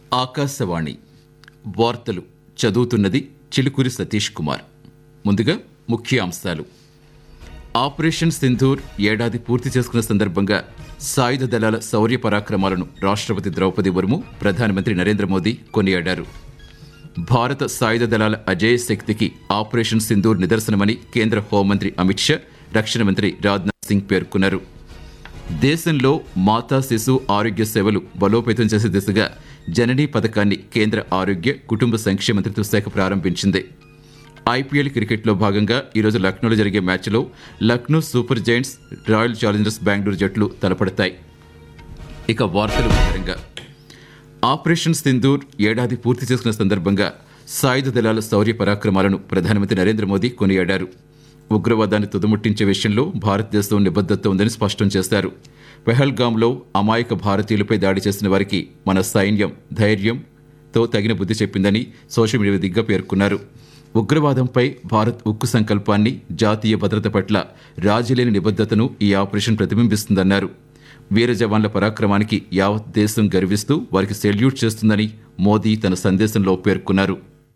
ఆకాశవాణి వార్తలు చదువుతున్నది చిలుకూరి సతీష్ కుమార్ ముందుగా ముఖ్య అంశాలు ఆపరేషన్ సింధూర్ ఏడాది పూర్తి చేసుకున్న సందర్భంగా సాయుధ దళాల శౌర్య పరాక్రమాలను రాష్ట్రపతి ద్రౌపది ముర్ము ప్రధానమంత్రి నరేంద్ర మోదీ కొనియాడారు భారత సాయుధ దళాల అజేయ శక్తికి ఆపరేషన్ సింధూర్ నిదర్శనమని కేంద్ర హోంమంత్రి అమిత్ షా రక్షణ మంత్రి రాజ్నాథ్ సింగ్ పేర్కొన్నారు దేశంలో మాతా శిశు ఆరోగ్య సేవలు బలోపేతం చేసే దిశగా జననీ పథకాన్ని కేంద్ర ఆరోగ్య కుటుంబ సంక్షేమ మంత్రిత్వ శాఖ ప్రారంభించింది ఐపీఎల్ క్రికెట్లో భాగంగా ఈరోజు లక్నోలో జరిగే మ్యాచ్లో Lucknow super giants royal challengers Bengaluru జట్లు తలపడతాయి ఇక వార్తలు వివరంగా ఆపరేషన్ సింధూర్ ఏడాది పూర్తి చేసుకున్న సందర్భంగా సాయుధ దళాల శౌర్య పరాక్రమాలను ప్రధానమంత్రి నరేంద్ర మోదీ కొనియాడారు ఉగ్రవాదాన్ని తుదముట్టించే విషయంలో భారతదేశం నిబద్ధత ఉందని స్పష్టం చేశారు పెహల్గాంలో అమాయక భారతీయులపై దాడి చేసిన వారికి మన సైన్యం ధైర్యంతో తగిన బుద్ధి చెప్పిందని సోషల్ మీడియా దిగ్గా పేర్కొన్నారు ఉగ్రవాదంపై భారత్ ఉక్కు సంకల్పాన్ని జాతీయ భద్రత పట్ల రాజీలేని నిబద్ధతను ఈ ఆపరేషన్ ప్రతిబింబిస్తుందన్నారు వీర జవాన్ల పరాక్రమానికి యావత్ దేశం గర్విస్తూ వారికి సెల్యూట్ చేస్తుందని మోదీ తన సందేశంలో పేర్కొన్నారు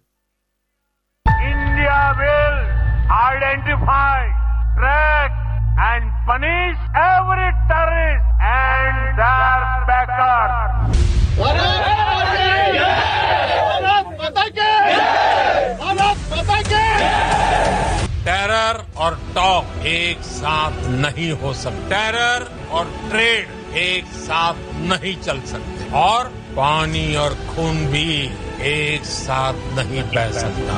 India will identify, track, and punish every terrorist and their backers. Terror और टॉक एक साथ नहीं हो सकते टेरर और ट्रेड एक साथ नहीं चल सकते और पानी और खून भी एक साथ नहीं बह सकता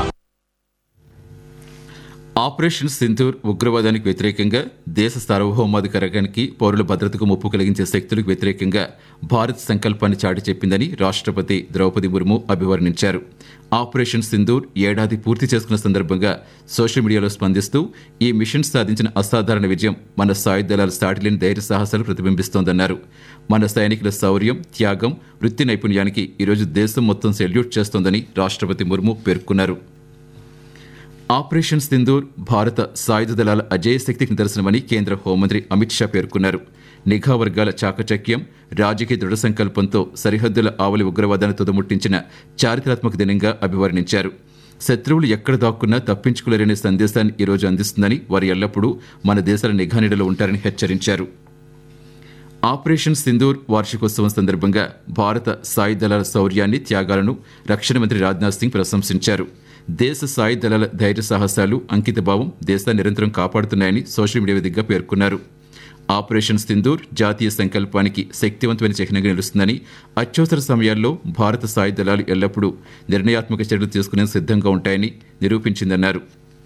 ఆపరేషన్ సింధూర్ ఉగ్రవాదానికి వ్యతిరేకంగా దేశ సార్వభౌమాధికారానికి పౌరుల భద్రతకు ముప్పు కలిగించే శక్తులకు వ్యతిరేకంగా భారత్ సంకల్పాన్ని చాటి చెప్పిందని రాష్ట్రపతి ద్రౌపది ముర్ము అభివర్ణించారు ఆపరేషన్ సింధూర్ ఏడాది పూర్తి చేసుకున్న సందర్భంగా సోషల్ మీడియాలో స్పందిస్తూ ఈ మిషన్ సాధించిన అసాధారణ విజయం మన సాయుధ దళాల సాటిలేని ధైర్య సాహసాలు ప్రతిబింబిస్తోందన్నారు మన సైనికుల శౌర్యం త్యాగం వృత్తి నైపుణ్యానికి ఈరోజు దేశం మొత్తం సెల్యూట్ చేస్తోందని రాష్ట్రపతి ముర్ము పేర్కొన్నారు ఆపరేషన్ సింధూర్ భారత సాయుధ దళాల అజేయ శక్తికి నిదర్శనమని కేంద్ర హోంమంత్రి అమిత్ షా పేర్కొన్నారు నిఘా వర్గాల చాకచక్యం రాజకీయ దృఢ సంకల్పంతో సరిహద్దుల ఆవలి ఉగ్రవాదాన్ని తుదముట్టించిన చారిత్రాత్మక దినంగా అభివర్ణించారు శత్రువులు ఎక్కడ దాక్కున్నా తప్పించుకోలేరనే సందేశాన్ని ఈరోజు అందిస్తుందని వారు ఎల్లప్పుడూ మన దేశాల నిఘా నీడలో ఉంటారని హెచ్చరించారు ఆపరేషన్ సింధూర్ వార్షికోత్సవం సందర్భంగా భారత సాయుధ దళాల శౌర్యాన్ని త్యాగాలను రక్షణ మంత్రి రాజ్నాథ్ సింగ్ ప్రశంసించారు దేశ సాయుధ దళాల ధైర్య సాహసాలు అంకితభావం దేశాన్ని నిరంతరం కాపాడుతున్నాయని సోషల్ మీడియా వేదికగా పేర్కొన్నారు ఆపరేషన్ సింధూర్ జాతీయ సంకల్పానికి శక్తివంతమైన చిహ్నంగా నిలుస్తుందని అత్యవసర సమయాల్లో భారత సాయుధ దళాలు ఎల్లప్పుడూ నిర్ణయాత్మక చర్యలు తీసుకునే సిద్ధంగా ఉంటాయని నిరూపించిందన్నారు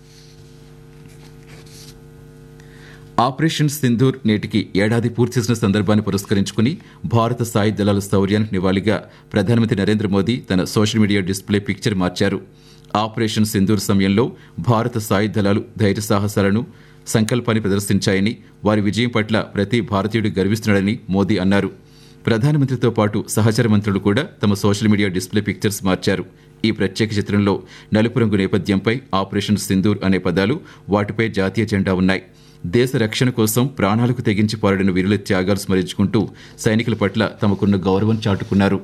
ఆపరేషన్ సింధూర్ నేటికి ఏడాది పూర్తి చేసిన సందర్భాన్ని పురస్కరించుకుని భారత సాయుధ దళాల శౌర్యానికి నివాళిగా ప్రధానమంత్రి నరేంద్ర మోదీ తన సోషల్ మీడియా డిస్ప్లే పిక్చర్ మార్చారు ఆపరేషన్ సింధూర్ సమయంలో భారత సాయుధ దళాలు ధైర్య సాహసాలను సంకల్పాన్ని ప్రదర్శించాయని వారి విజయం పట్ల ప్రతి భారతీయుడు గర్విస్తున్నాడని మోదీ అన్నారు ప్రధానమంత్రితో పాటు సహచర మంత్రులు కూడా తమ సోషల్ మీడియా డిస్ప్లే పిక్చర్స్ మార్చారు ఈ ప్రత్యేక చిత్రంలో నలుపు రంగు నేపథ్యంపై ఆపరేషన్ సింధూర్ అనే పదాలు వాటిపై జాతీయ జెండా ఉన్నాయి దేశ రక్షణ కోసం ప్రాణాలకు తెగించి పోరాడిన వీరుల త్యాగాలు స్మరించుకుంటూ సైనికుల పట్ల తమకున్న గౌరవం చాటుకున్నారు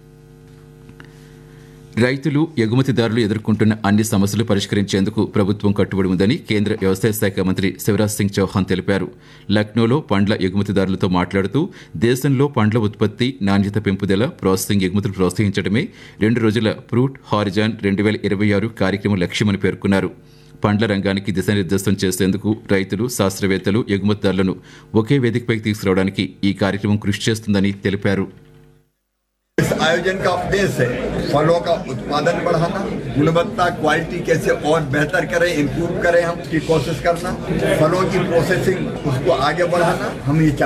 రైతులు ఎగుమతిదారులు ఎదుర్కొంటున్న అన్ని సమస్యలు పరిష్కరించేందుకు ప్రభుత్వం కట్టుబడి ఉందని కేంద్ర వ్యవసాయ శాఖ మంత్రి శివరాజ్ సింగ్ చౌహాన్ తెలిపారు లక్నోలో పండ్ల ఎగుమతిదారులతో మాట్లాడుతూ దేశంలో పండ్ల ఉత్పత్తి నాణ్యత పెంపుదల ప్రాసెసింగ్ ఎగుమతులు ప్రోత్సహించడమే రెండు రోజుల ఫ్రూట్ హారిజాన్ రెండు వేల ఇరవై ఆరు కార్యక్రమం లక్ష్యమని పేర్కొన్నారు పండ్ల రంగానికి దిశానిర్దేశం చేసేందుకు రైతులు శాస్త్రవేత్తలు ఎగుమతిదారులను ఒకే వేదికపైకి తీసుకురావడానికి ఈ కార్యక్రమం కృషి చేస్తుందని తెలిపారు इस आयोजन का उद्देश्य है फलों का उत्पादन बढ़ाना गुणवत्ता क्वालिटी कैसे और बेहतर करें इम्प्रूव करें हम उसकी कोशिश करना फलों की प्रोसेसिंग उसको आगे बढ़ाना हम ये चाहते